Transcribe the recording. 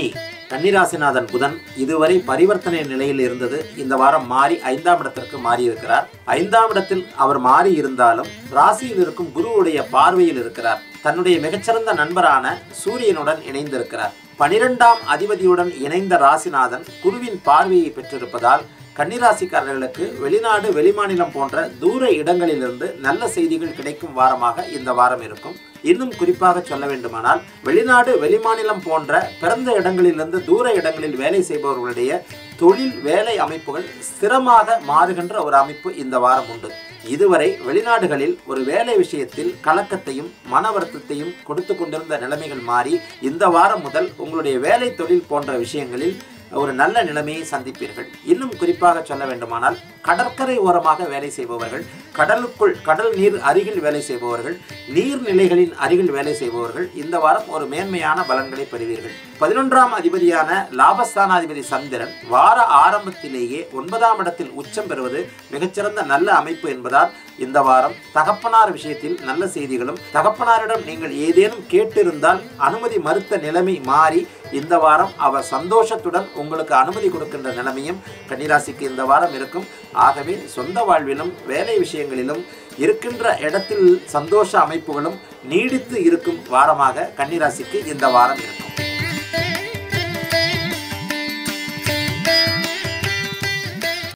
சனி கன்னிராசிநாதன் புதன் இதுவரை பரிவர்த்தனை நிலையில் இருந்தது இந்த வாரம் மாறி ஐந்தாம் இடத்திற்கு மாறி இருக்கிறார் ஐந்தாம் இடத்தில் அவர் மாறி இருந்தாலும் ராசியில் இருக்கும் குருவுடைய பார்வையில் இருக்கிறார் தன்னுடைய மிகச்சிறந்த நண்பரான சூரியனுடன் இணைந்திருக்கிறார் பனிரெண்டாம் அதிபதியுடன் இணைந்த ராசிநாதன் குருவின் பார்வையை பெற்றிருப்பதால் கன்னிராசிக்காரர்களுக்கு வெளிநாடு வெளிமாநிலம் போன்ற தூர இடங்களிலிருந்து நல்ல செய்திகள் கிடைக்கும் வாரமாக இந்த வாரம் இருக்கும் இன்னும் குறிப்பாக சொல்ல வேண்டுமானால் வெளிநாடு வெளிமாநிலம் போன்ற பிறந்த இடங்களிலிருந்து தூர இடங்களில் வேலை செய்பவர்களுடைய தொழில் வேலை அமைப்புகள் ஸ்திரமாக மாறுகின்ற ஒரு அமைப்பு இந்த வாரம் உண்டு இதுவரை வெளிநாடுகளில் ஒரு வேலை விஷயத்தில் கலக்கத்தையும் மன வருத்தத்தையும் கொடுத்து கொண்டிருந்த நிலைமைகள் மாறி இந்த வாரம் முதல் உங்களுடைய வேலை தொழில் போன்ற விஷயங்களில் ஒரு நல்ல நிலைமையை சந்திப்பீர்கள் இன்னும் குறிப்பாக சொல்ல வேண்டுமானால் கடற்கரை ஓரமாக வேலை செய்பவர்கள் கடலுக்குள் கடல் நீர் அருகில் வேலை செய்பவர்கள் நீர்நிலைகளின் அருகில் வேலை செய்பவர்கள் இந்த வாரம் ஒரு மேன்மையான பலன்களை பெறுவீர்கள் பதினொன்றாம் அதிபதியான லாபஸ்தானாதிபதி சந்திரன் வார ஆரம்பத்திலேயே ஒன்பதாம் இடத்தில் உச்சம் பெறுவது மிகச்சிறந்த நல்ல அமைப்பு என்பதால் இந்த வாரம் தகப்பனார் விஷயத்தில் நல்ல செய்திகளும் தகப்பனாரிடம் நீங்கள் ஏதேனும் கேட்டிருந்தால் அனுமதி மறுத்த நிலைமை மாறி இந்த வாரம் அவர் சந்தோஷத்துடன் உங்களுக்கு அனுமதி கொடுக்கின்ற நிலைமையும் கன்னிராசிக்கு இந்த வாரம் இருக்கும் ஆகவே சொந்த வாழ்விலும் வேலை விஷயங்களிலும் இருக்கின்ற இடத்தில் சந்தோஷ அமைப்புகளும் நீடித்து இருக்கும் வாரமாக கன்னிராசிக்கு இந்த வாரம் இருக்கும்